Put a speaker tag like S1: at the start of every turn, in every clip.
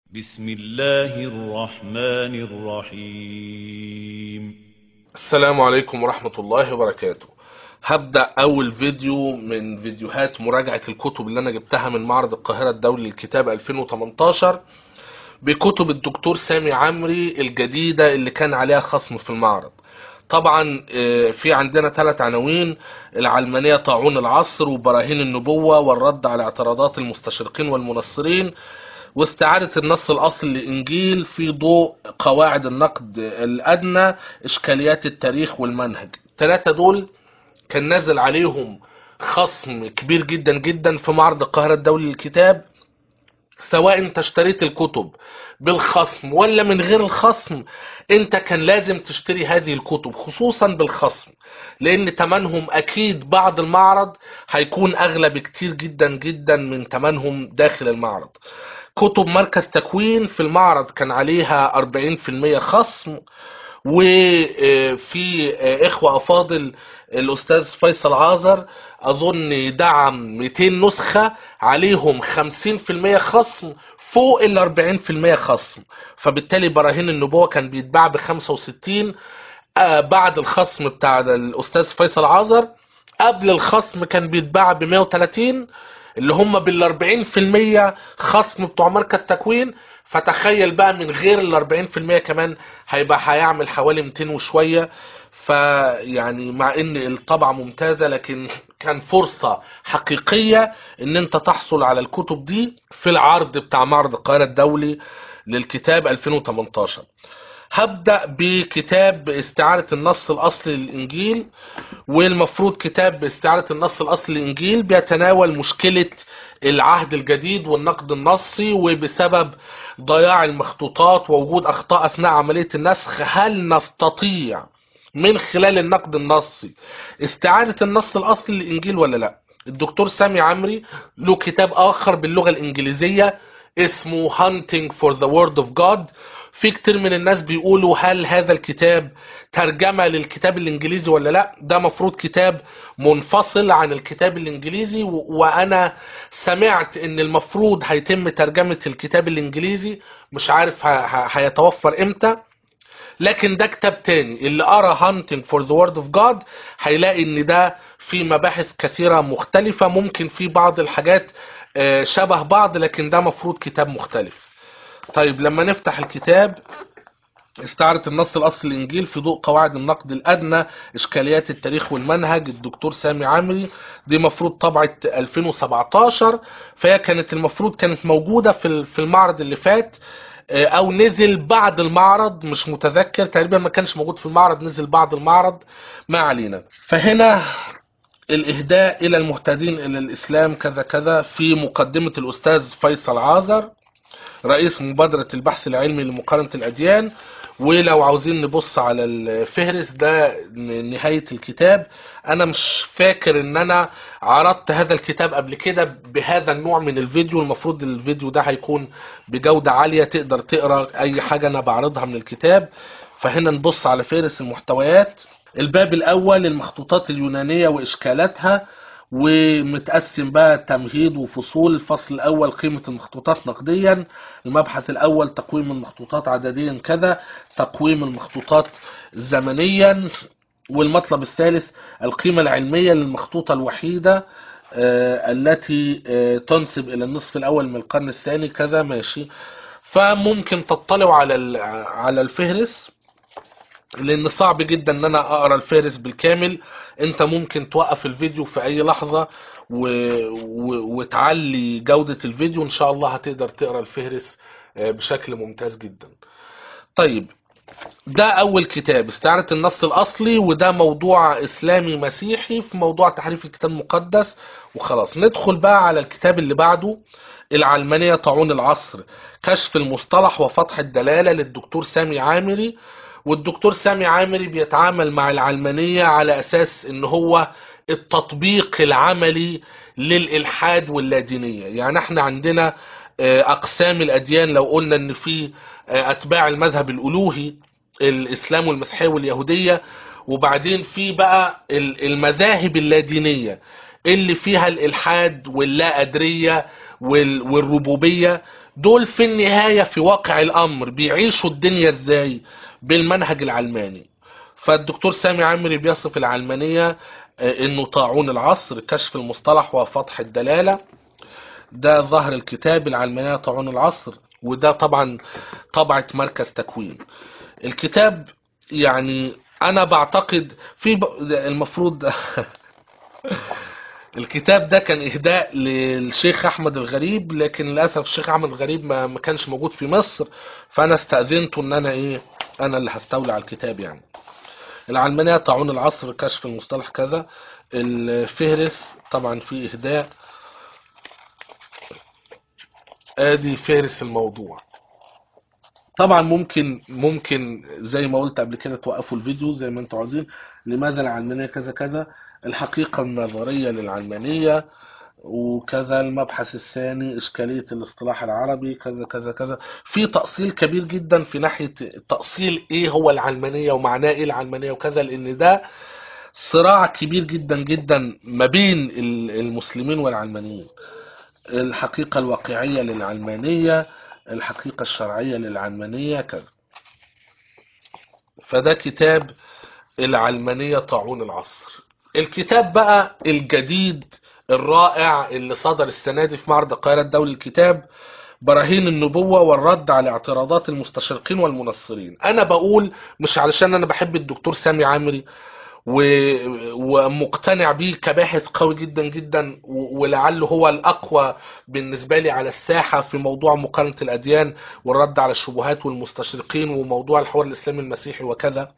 S1: بسم الله الرحمن الرحيم
S2: السلام عليكم ورحمة الله وبركاته هبدأ أول فيديو من فيديوهات مراجعة الكتب اللي أنا جبتها من معرض القاهرة الدولي للكتاب 2018 بكتب الدكتور سامي عمري الجديدة اللي كان عليها خصم في المعرض طبعا آه، في عندنا ثلاث عناوين العلمانية طاعون العصر وبراهين النبوة والرد على اعتراضات المستشرقين والمنصرين واستعادة النص الأصلي للإنجيل في ضوء قواعد النقد الأدنى إشكاليات التاريخ والمنهج الثلاثة دول كان نازل عليهم خصم كبير جدا جدا في معرض القاهرة الدولي للكتاب سواء انت اشتريت الكتب بالخصم ولا من غير الخصم انت كان لازم تشتري هذه الكتب خصوصا بالخصم لان تمنهم اكيد بعد المعرض هيكون اغلى بكتير جدا جدا من تمنهم داخل المعرض كتب مركز تكوين في المعرض كان عليها 40% خصم وفي اخوة افاضل الاستاذ فيصل عازر اظن دعم 200 نسخة عليهم 50% خصم فوق ال 40% خصم فبالتالي براهين النبوة كان بيتباع ب 65 آه، بعد الخصم بتاع الاستاذ فيصل عازر قبل الخصم كان بيتباع ب 130 اللي هم بال 40% خصم بتوع مركز تكوين فتخيل بقى من غير ال 40% كمان هيبقى هيعمل حوالي 200 وشويه فيعني مع ان الطبعه ممتازه لكن كان فرصه حقيقيه ان انت تحصل على الكتب دي في العرض بتاع معرض القاهره الدولي للكتاب 2018 هبدأ بكتاب استعارة النص الأصلي للإنجيل والمفروض كتاب استعارة النص الأصلي للإنجيل بيتناول مشكلة العهد الجديد والنقد النصي وبسبب ضياع المخطوطات ووجود أخطاء أثناء عملية النسخ هل نستطيع من خلال النقد النصي استعادة النص الأصلي للإنجيل ولا لا الدكتور سامي عمري له كتاب آخر باللغة الإنجليزية اسمه Hunting for the Word of God في كتير من الناس بيقولوا هل هذا الكتاب ترجمة للكتاب الانجليزي ولا لا ده مفروض كتاب منفصل عن الكتاب الانجليزي و- وانا سمعت ان المفروض هيتم ترجمة الكتاب الانجليزي مش عارف ه- ه- هيتوفر امتى لكن ده كتاب تاني اللي قرا Hunting for the Word of God هيلاقي ان ده في مباحث كثيرة مختلفة ممكن في بعض الحاجات آه، شبه بعض لكن ده مفروض كتاب مختلف طيب لما نفتح الكتاب استعارة النص الأصلي الإنجيل في ضوء قواعد النقد الأدنى إشكاليات التاريخ والمنهج الدكتور سامي عمري دي مفروض طبعة 2017 فهي كانت المفروض كانت موجودة في ال- في المعرض اللي فات آه، أو نزل بعد المعرض مش متذكر تقريبا ما كانش موجود في المعرض نزل بعد المعرض ما علينا فهنا الإهداء إلى المهتدين إلى الإسلام كذا كذا في مقدمة الأستاذ فيصل عازر رئيس مبادرة البحث العلمي لمقارنة الأديان ولو عاوزين نبص على الفهرس ده ن- نهاية الكتاب أنا مش فاكر إن أنا عرضت هذا الكتاب قبل كده بهذا النوع من الفيديو المفروض الفيديو ده هيكون بجودة عالية تقدر تقرأ أي حاجة أنا بعرضها من الكتاب فهنا نبص على فهرس المحتويات الباب الأول المخطوطات اليونانية وإشكالاتها ومتقسم بقى تمهيد وفصول الفصل الأول قيمة المخطوطات نقديا المبحث الأول تقويم المخطوطات عدديا كذا تقويم المخطوطات زمنيا والمطلب الثالث القيمة العلمية للمخطوطة الوحيدة آه، التي آه، تنسب إلى النصف الأول من القرن الثاني كذا ماشي فممكن تطلعوا على ال- على الفهرس لان صعب جدا ان انا اقرا الفهرس بالكامل انت ممكن توقف الفيديو في اي لحظة و... و... وتعلي جودة الفيديو ان شاء الله هتقدر تقرا الفهرس آه، بشكل ممتاز جدا طيب ده اول كتاب استعارة النص الاصلي وده موضوع اسلامي مسيحي في موضوع تحريف الكتاب المقدس وخلاص ندخل بقى على الكتاب اللي بعده العلمانية طاعون العصر كشف المصطلح وفتح الدلالة للدكتور سامي عامري والدكتور سامي عامري بيتعامل مع العلمانية على اساس ان هو التطبيق العملي للإلحاد واللادينية يعني احنا عندنا آه، أقسام الأديان لو قلنا ان في آه، أتباع المذهب الألوهي الإسلام والمسيحية واليهودية وبعدين في بقى ال- المذاهب اللادينية اللي فيها الإلحاد واللا أدرية وال- والربوبية دول في النهاية في واقع الأمر بيعيشوا الدنيا ازاي بالمنهج العلماني فالدكتور سامي عمري بيصف العلمانية آه، انه طاعون العصر كشف المصطلح وفتح الدلالة ده ظهر الكتاب العلمانية طاعون العصر وده طبعا طبعة مركز تكوين الكتاب يعني انا بعتقد في ب... المفروض الكتاب ده كان اهداء للشيخ احمد الغريب لكن للاسف الشيخ احمد الغريب ما ما كانش موجود في مصر فانا استاذنته ان انا ايه انا اللي هستولي على الكتاب يعني العلمانية طاعون العصر كشف المصطلح كذا الفهرس طبعا فيه اهداء ادي فهرس الموضوع طبعا ممكن ممكن زي ما قلت قبل كده توقفوا الفيديو زي ما انتوا عاوزين لماذا العلمانية كذا كذا الحقيقة النظرية للعلمانية وكذا المبحث الثاني إشكالية الاصطلاح العربي كذا كذا كذا في تأصيل كبير جدا في ناحية تأصيل إيه هو العلمانية ومعناه إيه العلمانية وكذا لأن ده صراع كبير جدا جدا ما بين ال- المسلمين والعلمانيين الحقيقة الواقعية للعلمانية الحقيقة الشرعية للعلمانية كذا فده كتاب العلمانية طاعون العصر الكتاب بقى الجديد الرائع اللي صدر السنة دي في معرض القاهرة الدولي الكتاب براهين النبوة والرد على اعتراضات المستشرقين والمنصرين انا بقول مش علشان انا بحب الدكتور سامي عامري و... ومقتنع بيه كباحث قوي جدا جدا و- ولعله هو الأقوى بالنسبة لي على الساحة في موضوع مقارنة الأديان والرد على الشبهات والمستشرقين وموضوع الحوار الإسلامي المسيحي وكذا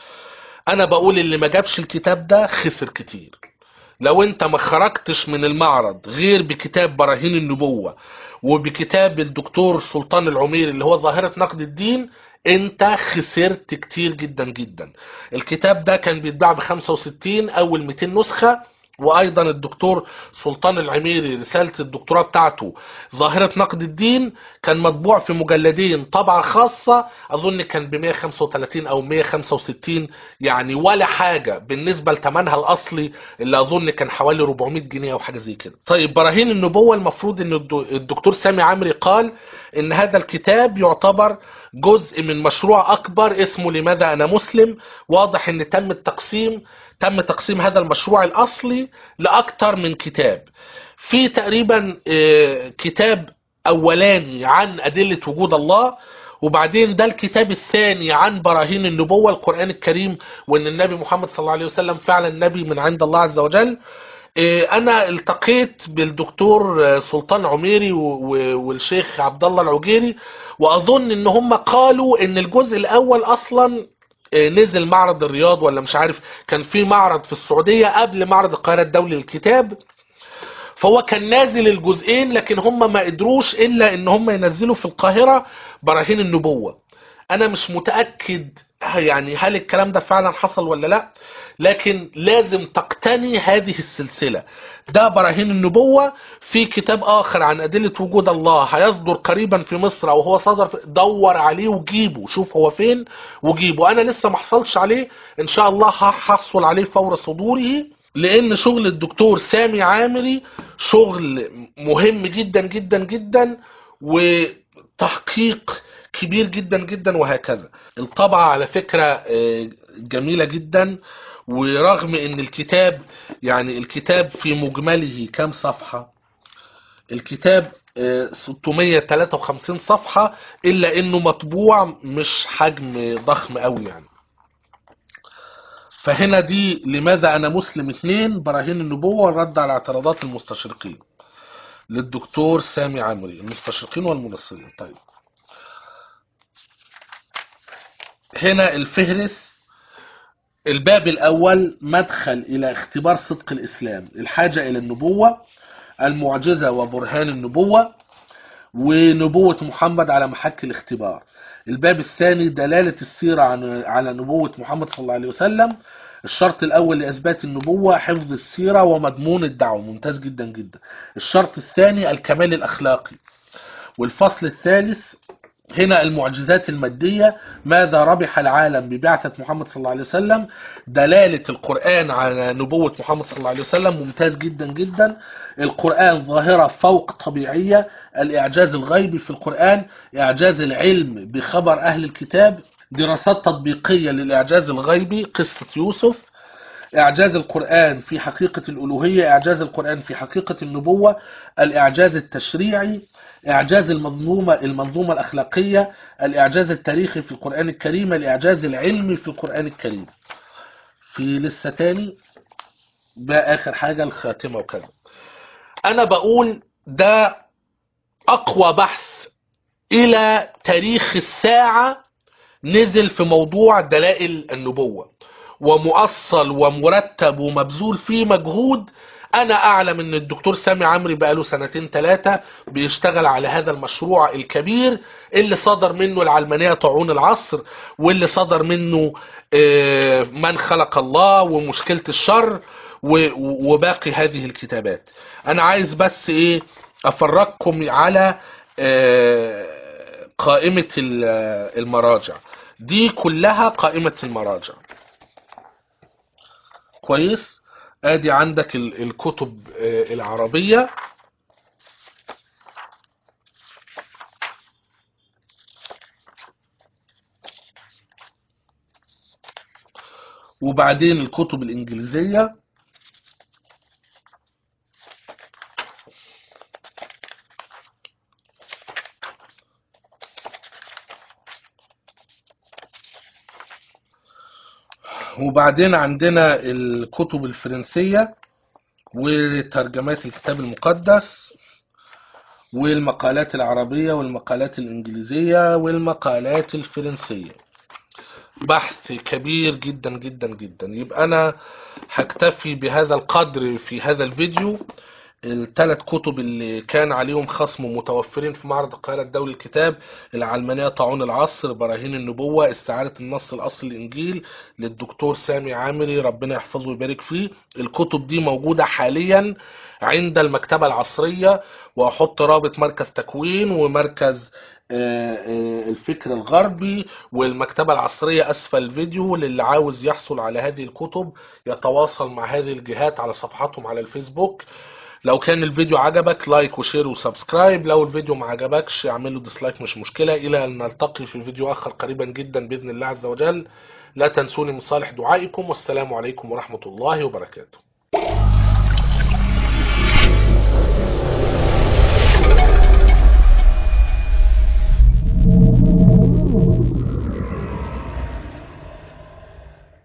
S2: أنا بقول اللي ما جابش الكتاب ده خسر كتير لو انت ما خرجتش من المعرض غير بكتاب براهين النبوة وبكتاب الدكتور سلطان العمير اللي هو ظاهرة نقد الدين انت خسرت كتير جدا جدا الكتاب ده كان بيتباع ب 65 اول 200 نسخة وايضا الدكتور سلطان العميري رسالة الدكتوراه بتاعته ظاهرة نقد الدين كان مطبوع في مجلدين طبعة خاصة اظن كان ب 135 او 165 يعني ولا حاجة بالنسبة لثمنها الاصلي اللي اظن كان حوالي 400 جنيه او حاجة زي كده طيب براهين النبوة المفروض ان الدو- الدكتور سامي عمري قال ان هذا الكتاب يعتبر جزء من مشروع اكبر اسمه لماذا انا مسلم واضح ان تم التقسيم تم تقسيم هذا المشروع الاصلي لاكثر من كتاب في تقريبا آه، كتاب اولاني عن ادله وجود الله وبعدين ده الكتاب الثاني عن براهين النبوة القرآن الكريم وان النبي محمد صلى الله عليه وسلم فعلا نبي من عند الله عز وجل إيه، انا التقيت بالدكتور آه، سلطان عميري و- و- والشيخ عبد الله العجيري واظن ان هم قالوا ان الجزء الاول اصلا آه، نزل معرض الرياض ولا مش عارف كان في معرض في السعودية قبل معرض القاهرة الدولي للكتاب فهو كان نازل الجزئين لكن هم ما قدروش الا ان هم ينزلوا في القاهرة براهين النبوة انا مش متأكد يعني هل الكلام ده فعلا حصل ولا لا لكن لازم تقتني هذه السلسلة ده براهين النبوة في كتاب اخر عن ادلة وجود الله هيصدر قريبا في مصر او هو صدر في دور عليه وجيبه شوف هو فين وجيبه انا لسه ما حصلش عليه ان شاء الله هحصل عليه فور صدوره لان شغل الدكتور سامي عامري شغل مهم جدا جدا جدا وتحقيق كبير جدا جدا وهكذا الطبعة على فكرة آه، جميلة جدا ورغم ان الكتاب يعني الكتاب في مجمله كام صفحة الكتاب آه، 653 صفحة الا انه مطبوع مش حجم ضخم قوي يعني فهنا دي لماذا انا مسلم اثنين براهين النبوة والرد على اعتراضات المستشرقين للدكتور سامي عمري المستشرقين والمنصرين طيب هنا الفهرس الباب الأول مدخل إلى اختبار صدق الإسلام الحاجة إلى النبوة المعجزة وبرهان النبوة ونبوة محمد على محك الاختبار الباب الثاني دلالة السيرة عن على نبوة محمد صلى الله عليه وسلم الشرط الأول لإثبات النبوة حفظ السيرة ومضمون الدعوة ممتاز جدا جدا الشرط الثاني الكمال الأخلاقي والفصل الثالث هنا المعجزات المادية ماذا ربح العالم ببعثة محمد صلى الله عليه وسلم دلالة القرآن على نبوة محمد صلى الله عليه وسلم ممتاز جدا جدا القرآن ظاهرة فوق طبيعية الإعجاز الغيبي في القرآن إعجاز العلم بخبر أهل الكتاب دراسات تطبيقية للإعجاز الغيبي قصة يوسف إعجاز القرآن في حقيقة الألوهية إعجاز القرآن في حقيقة النبوة الإعجاز التشريعي إعجاز المنظومة المنظومة الأخلاقية الإعجاز التاريخي في القرآن الكريم الإعجاز العلمي في القرآن الكريم في لسه تاني ده آخر حاجة الخاتمة وكذا أنا بقول ده أقوى بحث إلى تاريخ الساعة نزل في موضوع دلائل النبوة ومؤصل ومرتب ومبذول فيه مجهود انا اعلم ان الدكتور سامي عمري بقاله سنتين ثلاثة بيشتغل على هذا المشروع الكبير اللي صدر منه العلمانية طاعون العصر واللي صدر منه آه، من خلق الله ومشكلة الشر و- وباقي هذه الكتابات انا عايز بس ايه افرجكم على آه، قائمة ال- المراجع دي كلها قائمة المراجع كويس ادي عندك ال- الكتب آه، العربية وبعدين الكتب الانجليزية وبعدين عندنا الكتب الفرنسية وترجمات الكتاب المقدس والمقالات العربية والمقالات الإنجليزية والمقالات الفرنسية بحث كبير جدا جدا جدا يبقى أنا هكتفي بهذا القدر في هذا الفيديو الثلاث كتب اللي كان عليهم خصم متوفرين في معرض القاهرة الدولي الكتاب العلمانية طاعون العصر براهين النبوة استعارة النص الأصل الإنجيل للدكتور سامي عامري ربنا يحفظه ويبارك فيه الكتب دي موجودة حاليا عند المكتبة العصرية وأحط رابط مركز تكوين ومركز آه، آه، الفكر الغربي والمكتبة العصرية أسفل الفيديو للي عاوز يحصل على هذه الكتب يتواصل مع هذه الجهات على صفحاتهم على الفيسبوك لو كان الفيديو عجبك لايك وشير وسبسكرايب لو الفيديو ما عجبكش اعمل له ديسلايك مش مشكلة الى ان نلتقي في فيديو اخر قريبا جدا باذن الله عز وجل لا تنسوني من صالح دعائكم والسلام عليكم ورحمة الله وبركاته